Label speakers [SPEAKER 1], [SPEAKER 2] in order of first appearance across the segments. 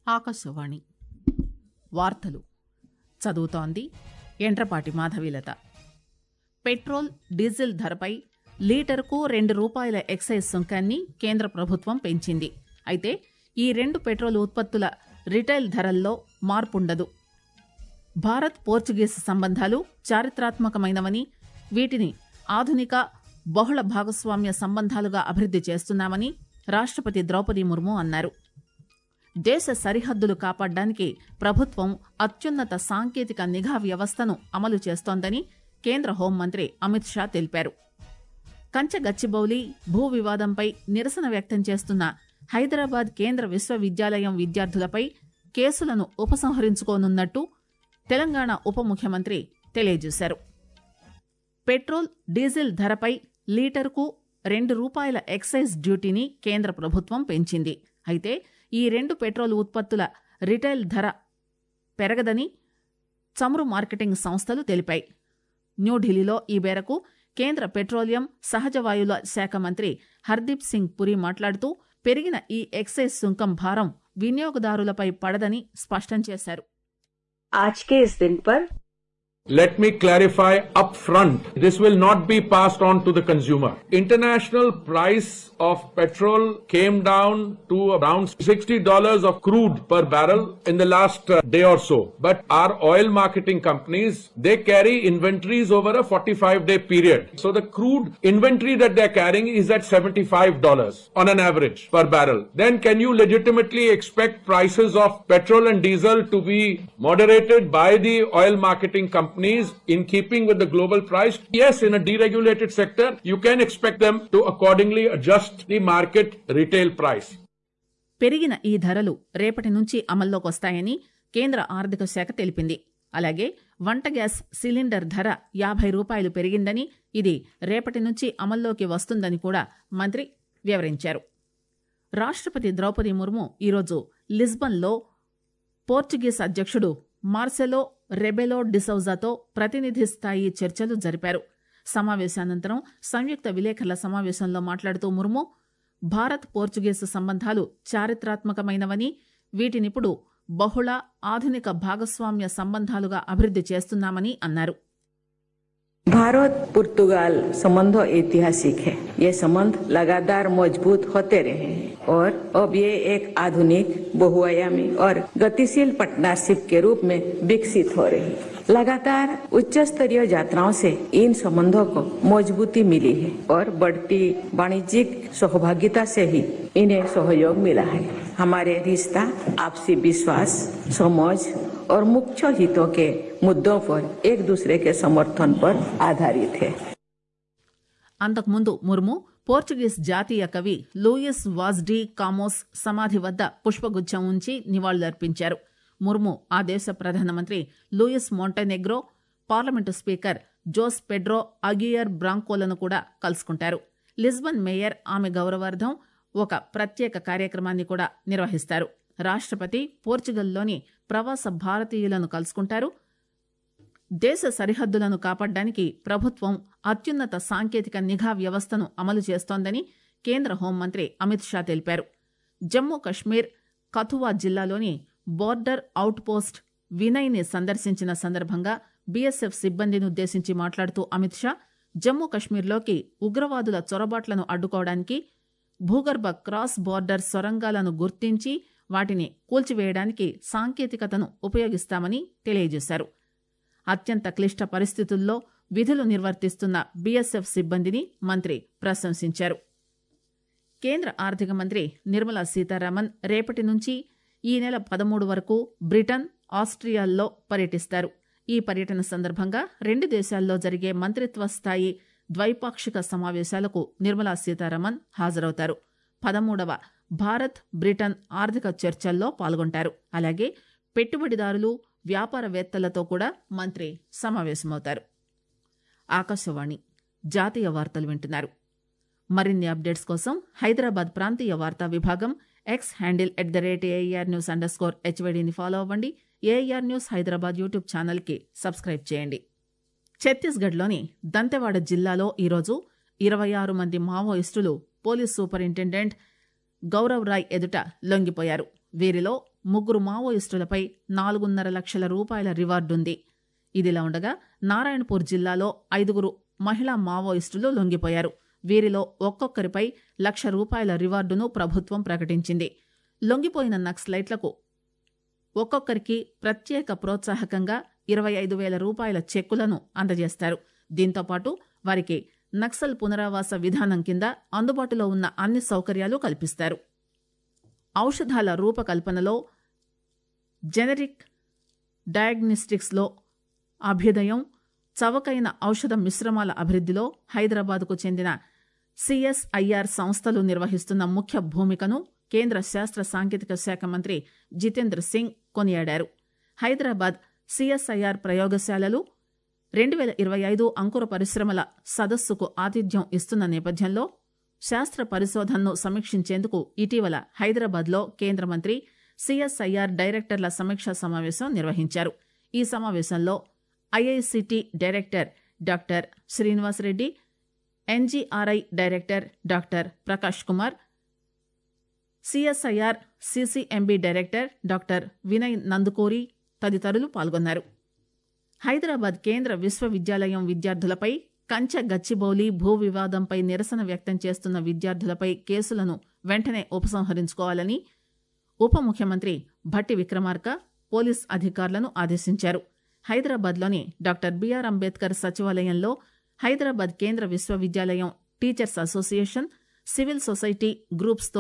[SPEAKER 1] ఆకాశవాణి వార్తలు చదువుతోంది Endrapati Madhavilatha petrol diesel ధరపై లీటరుకు రెండు రూపాయల ఎక్సైజ్ సుంకాన్ని కేంద్ర ప్రభుత్వం పెంచింది అయితే ఈ రెండు పెట్రోల్ ఉత్పత్తుల రిటైల్ ధరల్లో మార్పుండదు భారత్ పోర్చుగీస్ సంబంధాలు చారిత్రాత్మకమైనవని వీటిని ఆధునిక బహుళ భాగస్వామ్య సంబంధాలుగా అభివృద్ది చేస్తున్నామని రాష్టపతి ద్రౌపది ముర్ము అన్నారు దేశ సరిహద్దులు కాపాడడానికి ప్రభుత్వం అత్యున్నత సాంకేతిక నిఘా వ్యవస్థను అమలు చేస్తోందని కేంద్ర హోంమంత్రి అమిత్ షా తెలిపారు కంచగచ్చిబౌలి భూ వివాదంపై నిరసన వ్యక్తం చేస్తున్న హైదరాబాద్ కేంద్ర విశ్వవిద్యాలయం విద్యార్థులపై కేసులను ఉపసంహరించుకోనున్నట్టు తెలంగాణ ఉప ముఖ్యమంత్రి తెలియజేశారు పెట్రోల్ డీజిల్ ధరపై లీటరుకు రెండు రూపాయల ఎక్సైజ్ డ్యూటీని కేంద్ర ప్రభుత్వం పెంచింది అయితే ఈ రెండు పెట్రోల్ ఉత్పత్తుల రిటైల్ ధర పెరగదని చమురు మార్కెటింగ్ సంస్థలు తెలిపాయి న్యూఢిల్లీలో ఈ మేరకు కేంద్ర పెట్రోలియం సహజ వాయువుల శాఖ మంత్రి హర్దీప్ సింగ్ పురి మాట్లాడుతూ పెరిగిన ఈ ఎక్సైజ్ సుంకం భారం వినియోగదారులపై పడదని స్పష్టం చేశారు
[SPEAKER 2] आज के इस दिन पर
[SPEAKER 3] Let me clarify upfront. This will not be passed on to the consumer. International price of petrol came down to around $60 of crude per barrel in the last uh, day or so. But our oil marketing companies, they carry inventories over a 45 day period. So the crude inventory that they're carrying is at $75 on an average per barrel. Then can you legitimately expect prices of petrol and diesel to be moderated by the oil marketing companies in keeping with the global price? Yes, in a deregulated sector, you can expect them to accordingly adjust the market retail price.
[SPEAKER 1] పెరిగిన ఈ ధరలు రేపటి నుంచి అమల్లోకొస్తాయని కేంద్ర ఆర్థిక శాఖ తెలిపింది అలాగే వంట గ్యాస్ సిలిండర్ ధర యాభై రూపాయలు పెరిగిందని ఇది రేపటి నుంచి అమల్లోకి వస్తుందని కూడా మంత్రి వివరించారు రాష్టపతి ద్రౌపది ముర్ము ఈరోజు లిస్బన్లో పోర్చుగీస్ అధ్యక్షుడు మార్సెలో రెబెలో డిసౌజాతో ప్రతినిధి స్థాయి చర్చలు జరిపారు సమావేశానంతరం సంయుక్త విలేకరుల సమావేశంలో మాట్లాడుతూ ముర్ము భారత్ పోర్చుగీస్ సంబంధాలు చారిత్రాత్మకమైనవని వీటినిప్పుడు బహుళ ఆధునిక భాగస్వామ్య సంబంధాలుగా అభివృద్ది చేస్తున్నామని అన్నారు
[SPEAKER 2] भारत पुर्तगाल संबंध ऐतिहासिक है ये संबंध लगातार मजबूत होते रहे हैं और अब ये एक आधुनिक बहुआयामी और गतिशील पार्टनरशिप के रूप में विकसित हो रही है लगातार उच्च स्तरीय यात्राओं से इन संबंधों को मजबूती मिली है और बढ़ती वाणिज्यिक सहभागिता से ही इन्हें सहयोग मिला है हमारे रिश्ता आपसी विश्वास समझ और मुख्य हितों के मुद्दों पर एक दूसरे के समर्थन पर आधारित है
[SPEAKER 1] అంతకుముందు ముర్ము పోర్చుగీస్ జాతీయ కవి లూయిస్ వాజ్డీ కామోస్ సమాధి వద్ద పుష్పగుచ్చం ఉంచి నివాళులర్పించారు ముర్ము ఆ దేశ ప్రధానమంత్రి Luis Montenegro parliament speaker Jose Pedro Aguiar బ్రాంకోలను కూడా కలుసుకుంటారు లిస్బన్ మేయర్ ఆమె గౌరవార్థం ఒక ప్రత్యేక కార్యక్రమాన్ని కూడా నిర్వహిస్తారు రాష్టపతి పోర్చుగల్లోని ప్రవాస భారతీయులను కలుసుకుంటారు దేశ సరిహద్దులను కాపాడడానికి ప్రభుత్వం అత్యున్నత సాంకేతిక నిఘా వ్యవస్థను అమలు చేస్తోందని కేంద్ర హోంమంత్రి అమిత్ షా తెలిపారు జమ్మూ కశ్మీర్ కథువా జిల్లాలోని బోర్డర్ అవుట్ పోస్ట్ వినయ్ని సందర్శించిన సందర్భంగా బీఎస్ఎఫ్ సిబ్బందిని ఉద్దేశించి మాట్లాడుతూ అమిత్ షా జమ్మూ కశ్మీర్లోకి ఉగ్రవాదుల చొరబాట్లను అడ్డుకోవడానికి భూగర్భ క్రాస్ బోర్డర్ సొరంగాలను గుర్తించి వాటిని కూల్చివేయడానికి సాంకేతికతను ఉపయోగిస్తామని తెలియజేశారు అత్యంత క్లిష్ట పరిస్థితుల్లో విధులు నిర్వర్తిస్తున్న బీఎస్ఎఫ్ సిబ్బందిని మంత్రి ప్రశంసించారు కేంద్ర ఆర్థిక మంత్రి నిర్మలా సీతారామన్ రేపటి నుంచి ఈ నెల పదమూడు వరకు బ్రిటన్ ఆస్ట్రియాల్లో పర్యటిస్తారు ఈ పర్యటన సందర్భంగా రెండు దేశాల్లో జరిగే మంత్రిత్వ స్థాయి ద్వైపాక్షిక సమావేశాలకు నిర్మలా సీతారామన్ హాజరవుతారు పదమూడవ భారత్ బ్రిటన్ ఆర్థిక చర్చల్లో పాల్గొంటారు అలాగే పెట్టుబడిదారులు వ్యాపారవేత్తలతో కూడా మంత్రి సమావేశమవుతారు ఆకాశవాణి జాతీయ వార్తలు వింటున్నారు మరిన్ని అప్డేట్స్ కోసం హైదరాబాద్ ప్రాంతీయ వార్తా విభాగం X handle at the rate AIR news underscore హెచ్వైడీని ఫాలో అవ్వండి ఏఆర్ న్యూస్ హైదరాబాద్ యూట్యూబ్ ఛానల్కి సబ్స్క్రైబ్ చేయండి ఛత్తీస్గఢ్లోని దంతెవాడ జిల్లాలో ఈరోజు ఇరవై ఆరు మంది మావోయిస్టులు పోలీస్ సూపరింటెండెంట్ గౌరవ్ రాయ్ ఎదుట లొంగిపోయారు వీరిలో ముగ్గురు మావోయిస్టులపై నాలుగున్నర లక్షల రూపాయల రివార్డుంది ఇదిలా ఉండగా నారాయణపూర్ జిల్లాలో ఐదుగురు మహిళా మావోయిస్టులు లొంగిపోయారు వీరిలో ఒక్కొక్కరిపై లక్ష రూపాయల రివార్డును ప్రభుత్వం ప్రకటించింది లొంగిపోయిన నక్సలైట్లకు ఒక్కొక్కరికి ప్రత్యేక ప్రోత్సాహకంగా ఇరవై ఐదు వేల రూపాయల చెక్కులను అందజేస్తారు దీంతో పాటు వారికి నక్సల్ పునరావాస విధానం కింద అందుబాటులో ఉన్న అన్ని సౌకర్యాలు కల్పిస్తారు ఔషధాల రూపకల్పనలో జెనరిక్ డయాగ్నోస్టిక్స్లో అభ్యుదయం చవకైన ఔషధ మిశ్రమాల అభివృద్ధిలో హైదరాబాద్కు చెందిన సిఎస్ఐఆర్ సంస్థలు నిర్వహిస్తున్న ముఖ్య భూమికను కేంద్ర శాస్త్ర సాంకేతిక శాఖ మంత్రి జితేంద్ర సింగ్ కొనియాడారు హైదరాబాద్ సిఎస్ఐఆర్ ప్రయోగశాలలు రెండు వేల ఇరవై ఐదు అంకుర పరిశ్రమల సదస్సుకు ఆతిథ్యం ఇస్తున్న నేపథ్యంలో శాస్త్ర పరిశోధనను సమీక్షించేందుకు ఇటీవల హైదరాబాద్లో కేంద్ర మంత్రి సిఎస్ఐఆర్ డైరెక్టర్ల సమీక్షా సమావేశం నిర్వహించారు ఈ సమావేశంలో IICT director doctor Srinivasa Reddy NGRI director doctor Prakash Kumar CSIR CCMB director doctor Vinay Nandikoori తదితరులు పాల్గొన్నారు హైదరాబాద్ కేంద్ర విశ్వవిద్యాలయం విద్యార్థులపై కంచె గచ్చిబౌలి భూ వివాదంపై నిరసన వ్యక్తం చేస్తున్న విద్యార్థులపై కేసులను వెంటనే ఉపసంహరించుకోవాలని ఉప ముఖ్యమంత్రి భట్టి విక్రమార్క పోలీస్ అధికారులను ఆదేశించారు హైదరాబాద్లోని డాక్టర్ బిఆర్ అంబేద్కర్ సచివాలయంలో హైదరాబాద్ కేంద్ర విశ్వవిద్యాలయం టీచర్స్ అసోసియేషన్ సివిల్ సొసైటీ గ్రూప్స్తో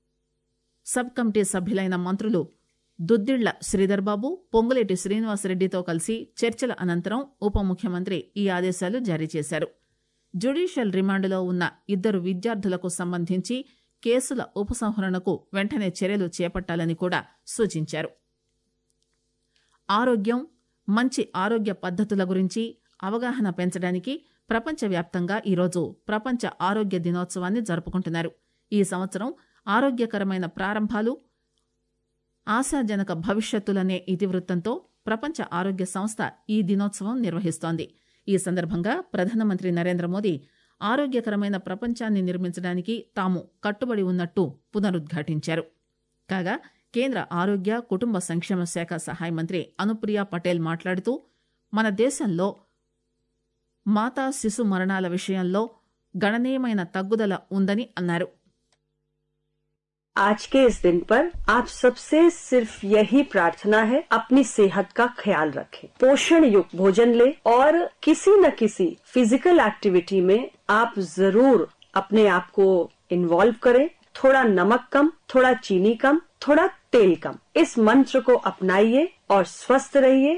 [SPEAKER 1] సబ్ కమిటీ సభ్యులైన మంత్రులు దుద్దిళ్ల శ్రీధర్బాబు పొంగులేటి శ్రీనివాసరెడ్డితో కలిసి చర్చల అనంతరం ఉప ముఖ్యమంత్రి ఈ ఆదేశాలు జారీ చేశారు జ్యుడిషియల్ రిమాండ్లో ఉన్న ఇద్దరు విద్యార్థులకు సంబంధించి కేసుల ఉపసంహరణకు వెంటనే చర్యలు చేపట్టాలని కూడా సూచించారు ఆరోగ్యం మంచి ఆరోగ్య పద్ధతుల గురించి అవగాహన పెంచడానికి ప్రపంచవ్యాప్తంగా ఈరోజు ప్రపంచ ఆరోగ్య దినోత్సవాన్ని జరుపుకుంటున్నారు ఈ సంవత్సరం ఆరోగ్యకరమైన ప్రారంభాలు ఆశాజనక భవిష్యత్తులనే ఇతివృత్తంతో ప్రపంచ ఆరోగ్య సంస్థ ఈ దినోత్సవం నిర్వహిస్తోంది ఈ సందర్భంగా ప్రధానమంత్రి నరేంద్ర మోదీ ఆరోగ్యకరమైన ప్రపంచాన్ని నిర్మించడానికి తాము కట్టుబడి ఉన్నట్టు పునరుద్ఘాటించారు కాగా కేంద్ర ఆరోగ్య కుటుంబ సంక్షేమ శాఖ సహాయ మంత్రి అనుప్రియ పటేల్ మాట్లాడుతూ మన దేశంలో మాతా శిశు మరణాల విషయంలో గణనీయమైన తగ్గుదల ఉందని అన్నారు
[SPEAKER 4] आज के इस दिन पर आप सबसे सिर्फ यही प्रार्थना है अपनी सेहत का ख्याल रखें पोषण युक्त भोजन लें और किसी न किसी फिजिकल एक्टिविटी में आप जरूर अपने आप को इन्वॉल्व करें थोड़ा नमक कम थोड़ा चीनी कम थोड़ा तेल कम इस मंत्र को अपनाइए और स्वस्थ रहिए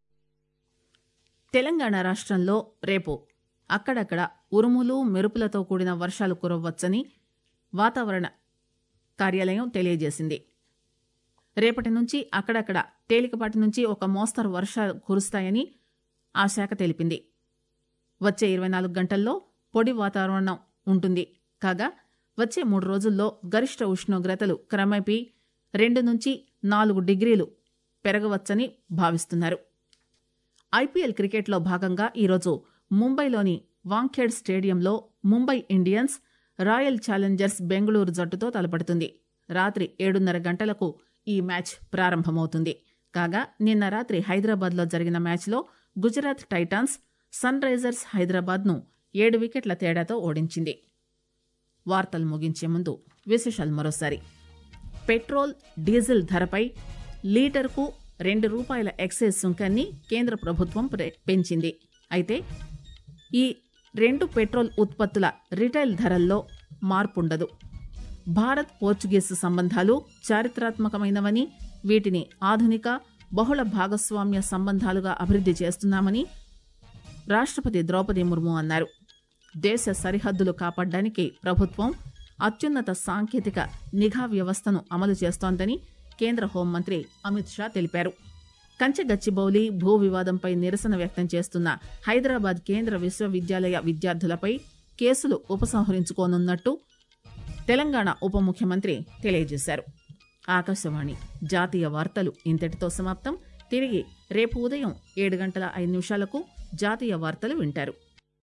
[SPEAKER 1] తెలంగాణ రాష్ట్రంలో రేపు అక్కడక్కడ ఉరుములు మెరుపులతో కూడిన వర్షాలు కురవచ్చని వాతావరణ కార్యాలయం తెలియజేసింది రేపటి నుంచి అక్కడక్కడ తేలికపాటి నుంచి ఒక మోస్తరు వర్షాలు కురుస్తాయని ఆ శాఖ తెలిపింది వచ్చే ఇరవై నాలుగు గంటల్లో పొడి వాతావరణం ఉంటుంది కాగా వచ్చే మూడు రోజుల్లో గరిష్ట ఉష్ణోగ్రతలు క్రమేపీ రెండు నుంచి నాలుగు డిగ్రీలు పెరగవచ్చని భావిస్తున్నారు ఐపీఎల్ క్రికెట్లో భాగంగా ఈరోజు ముంబైలోని వాంఖేడ్ స్టేడియంలో Mumbai Indians Royal Challengers Bengaluru జట్టుతో తలపడుతుంది రాత్రి ఏడున్నర గంటలకు ఈ మ్యాచ్ ప్రారంభమవుతుంది కాగా నిన్న రాత్రి హైదరాబాద్లో జరిగిన మ్యాచ్లో గుజరాత్ టైటాన్స్ సన్ రైజర్స్ హైదరాబాద్ను ఏడు వికెట్ల తేడాతో ఓడించింది వార్తలు ముగించే ముందు విశేషాలు మరోసారి పెట్రోల్ డీజిల్ ధరపై లీటర్కు రెండు రూపాయల ఎక్సైజ్ సుంకాన్ని కేంద్ర ప్రభుత్వం ప్రే- పెంచింది అయితే ఈ రెండు పెట్రోల్ ఉత్పత్తుల రిటైల్ ధరల్లో మార్పుండదు భారత్ పోర్చుగీస్ సంబంధాలు చారిత్రాత్మకమైనవని వీటిని ఆధునిక బహుళ భాగస్వామ్య సంబంధాలుగా అభివృద్ధి చేస్తున్నామని రాష్ట్రపతి ద్రౌపది ముర్ము అన్నారు దేశ సరిహద్దులు కాపాడడానికి ప్రభుత్వం అత్యున్నత సాంకేతిక నిఘా వ్యవస్థను అమలు చేస్తోందని కేంద్ర హోంమంత్రి అమిత్ షా తెలిపారు కంచెగచ్చిబౌలి భూ వివాదంపై నిరసన వ్యక్తం చేస్తున్న హైదరాబాద్ కేంద్ర విశ్వవిద్యాలయ విద్యార్థులపై కేసులు ఉపసంహరించుకోనున్నట్టు తెలంగాణ ఉప ముఖ్యమంత్రి తెలియజేశారు ఆకాశవాణి జాతీయ వార్తలు ఇంతటితో సమాప్తం తిరిగి రేపు ఉదయం ఏడు గంటల ఐదు నిమిషాలకు జాతీయ వార్తలు వింటారు